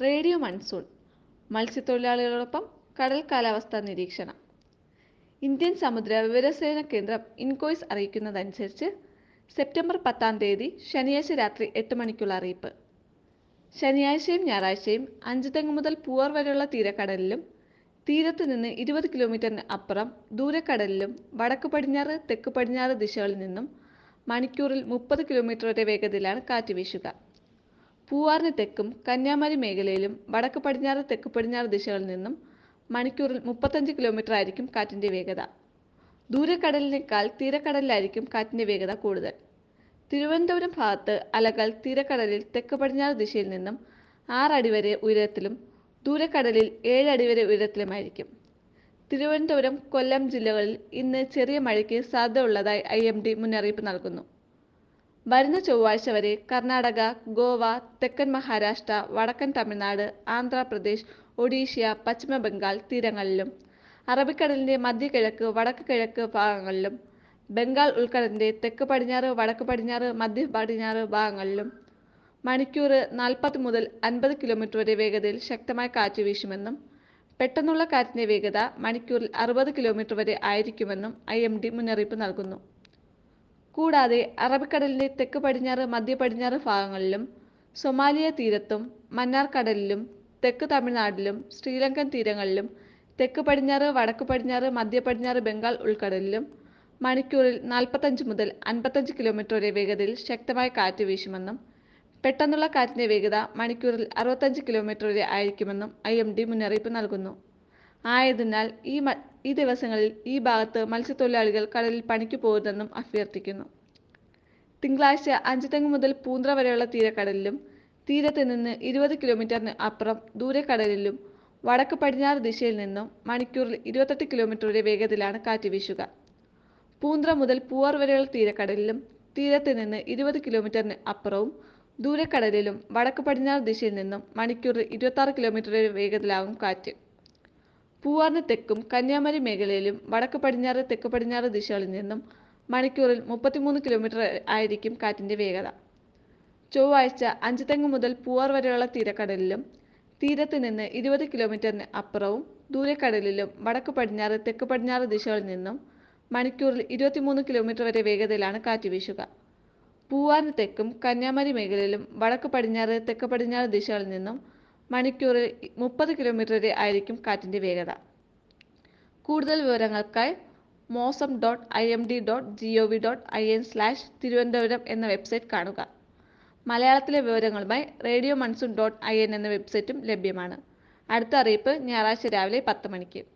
radio monsoon മത്സ്യത്തൊഴിലാളികളോടൊപ്പം കടൽ കാലാവസ്ഥാ നിരീക്ഷണം ഇന്ത്യൻ സമുദ്ര വിവരസേന കേന്ദ്രം ഇൻകോയ്സ് അറിയിക്കുന്നതനുസരിച്ച് സെപ്റ്റംബർ പത്താം തീയതി ശനിയാഴ്ച രാത്രി എട്ട് മണിക്കുള്ള അറിയിപ്പ് ശനിയാഴ്ചയും ഞായറാഴ്ചയും അഞ്ചുതെങ്ങ് മുതൽ പൂവാർ വരെയുള്ള തീരക്കടലിലും തീരത്ത് നിന്ന് ഇരുപത് കിലോമീറ്ററിന് അപ്പുറം ദൂരക്കടലിലും വടക്ക് പടിഞ്ഞാറ് തെക്ക് പടിഞ്ഞാറ് ദിശകളിൽ നിന്നും മണിക്കൂറിൽ മുപ്പത് കിലോമീറ്റർ വരെ വേഗതയിലാണ് കാറ്റ് വീശുക പൂവാറിന് തെക്കും കന്യാകുമാരി മേഖലയിലും വടക്ക് പടിഞ്ഞാറ് തെക്ക് പടിഞ്ഞാറ് ദിശകളിൽ നിന്നും മണിക്കൂറിൽ മുപ്പത്തഞ്ച് കിലോമീറ്റർ ആയിരിക്കും കാറ്റിൻ്റെ വേഗത ദൂരക്കടലിനേക്കാൾ തീരക്കടലിലായിരിക്കും കാറ്റിൻ്റെ വേഗത കൂടുതൽ തിരുവനന്തപുരം ഭാഗത്ത് അലകൾ തീരക്കടലിൽ തെക്ക് പടിഞ്ഞാറ് ദിശയിൽ നിന്നും ആറടി വരെ ഉയരത്തിലും ദൂരക്കടലിൽ ഏഴ് അടി വരെ ഉയരത്തിലുമായിരിക്കും തിരുവനന്തപുരം കൊല്ലം ജില്ലകളിൽ ഇന്ന് ചെറിയ മഴയ്ക്ക് സാധ്യതയുള്ളതായി ഐ എം ഡി മുന്നറിയിപ്പ് നൽകുന്നു വരുന്ന ചൊവ്വാഴ്ച വരെ കർണാടക ഗോവ തെക്കൻ മഹാരാഷ്ട്ര വടക്കൻ തമിഴ്നാട് ആന്ധ്രാപ്രദേശ് ഒഡീഷ്യ പശ്ചിമ ബംഗാൾ തീരങ്ങളിലും അറബിക്കടലിന്റെ മധ്യകിഴക്ക് വടക്ക് കിഴക്ക് ഭാഗങ്ങളിലും ബംഗാൾ ഉൾക്കടലിന്റെ തെക്ക് പടിഞ്ഞാറ് വടക്ക് പടിഞ്ഞാറ് മധ്യ പടിഞ്ഞാറ് ഭാഗങ്ങളിലും മണിക്കൂർ നാൽപ്പത് മുതൽ അൻപത് കിലോമീറ്റർ വരെ വേഗതയിൽ ശക്തമായ കാറ്റ് വീശുമെന്നും പെട്ടെന്നുള്ള കാറ്റിന്റെ വേഗത മണിക്കൂറിൽ അറുപത് കിലോമീറ്റർ വരെ ആയിരിക്കുമെന്നും ഐ എം ഡി മുന്നറിയിപ്പ് നൽകുന്നു കൂടാതെ അറബിക്കടലിന്റെ തെക്ക് പടിഞ്ഞാറ് മധ്യ പടിഞ്ഞാറ് ഭാഗങ്ങളിലും സൊമാലിയ തീരത്തും മന്നാർ കടലിലും തെക്ക് തമിഴ്നാട്ടിലും ശ്രീലങ്കൻ തീരങ്ങളിലും തെക്ക് പടിഞ്ഞാറ് വടക്ക് പടിഞ്ഞാറ് മധ്യ പടിഞ്ഞാറ് ബംഗാൾ ഉൾക്കടലിലും മണിക്കൂറിൽ നാൽപ്പത്തഞ്ച് മുതൽ അൻപത്തഞ്ച് കിലോമീറ്റർ വരെ വേഗതയിൽ ശക്തമായ കാറ്റ് വീശുമെന്നും പെട്ടെന്നുള്ള കാറ്റിന്റെ വേഗത മണിക്കൂറിൽ അറുപത്തഞ്ച് കിലോമീറ്റർ വരെ ആയിരിക്കുമെന്നും ഐ എം ഡി മുന്നറിയിപ്പ് നൽകുന്നു ആയതിനാൽ ഈ മ ഈ ദിവസങ്ങളിൽ ഈ ഭാഗത്ത് മത്സ്യത്തൊഴിലാളികൾ കടലിൽ പണിക്ക് പോകരുതെന്നും അഭ്യർത്ഥിക്കുന്നു തിങ്കളാഴ്ച അഞ്ചുതെങ്ങ് മുതൽ പൂന്ത്ര വരെയുള്ള തീരക്കടലിലും തീരത്ത് നിന്ന് ഇരുപത് കിലോമീറ്ററിന് അപ്പുറം ദൂരക്കടലിലും വടക്ക് പടിഞ്ഞാറ് ദിശയിൽ നിന്നും മണിക്കൂറിൽ ഇരുപത്തെട്ട് കിലോമീറ്റർ വരെ വേഗത്തിലാണ് കാറ്റ് വീശുക പൂന്ത്ര മുതൽ പൂവാർ വരെയുള്ള തീരക്കടലിലും തീരത്ത് നിന്ന് ഇരുപത് കിലോമീറ്ററിന് അപ്പുറവും ദൂരക്കടലിലും വടക്ക് പടിഞ്ഞാറ് ദിശയിൽ നിന്നും മണിക്കൂറിൽ ഇരുപത്തി കിലോമീറ്റർ വരെ വേഗത്തിലാകും കാറ്റ് പൂവാറിന് തെക്കും കന്യാകുമാരി മേഖലയിലും വടക്ക് പടിഞ്ഞാറ് തെക്ക് പടിഞ്ഞാറ് ദിശകളിൽ നിന്നും മണിക്കൂറിൽ മുപ്പത്തിമൂന്ന് കിലോമീറ്റർ ആയിരിക്കും കാറ്റിന്റെ വേഗത ചൊവ്വാഴ്ച അഞ്ചുതെങ്ങ് മുതൽ പൂവാർ വരെയുള്ള തീരക്കടലിലും തീരത്ത് നിന്ന് ഇരുപത് കിലോമീറ്ററിന് അപ്പുറവും ദൂരക്കടലിലും വടക്ക് പടിഞ്ഞാറ് തെക്ക് പടിഞ്ഞാറ് ദിശകളിൽ നിന്നും മണിക്കൂറിൽ ഇരുപത്തിമൂന്ന് കിലോമീറ്റർ വരെ വേഗതയിലാണ് കാറ്റ് വീശുക പൂവാറിന് തെക്കും കന്യാകുമാരി മേഖലയിലും വടക്ക് പടിഞ്ഞാറ് തെക്ക് പടിഞ്ഞാറ് ദിശകളിൽ നിന്നും മണിക്കൂറിൽ മുപ്പത് കിലോമീറ്റർ വരെ ആയിരിക്കും കാറ്റിന്റെ വേഗത കൂടുതൽ വിവരങ്ങൾക്കായി Mausam dot I M D dot G O V dot I N slash Thiruvananthapuram എന്ന വെബ്സൈറ്റ് കാണുക മലയാളത്തിലെ വിവരങ്ങളുമായി radio monsoon dot I N എന്ന വെബ്സൈറ്റും ലഭ്യമാണ് അടുത്ത അറിയിപ്പ് ഞായറാഴ്ച രാവിലെ പത്ത് മണിക്ക്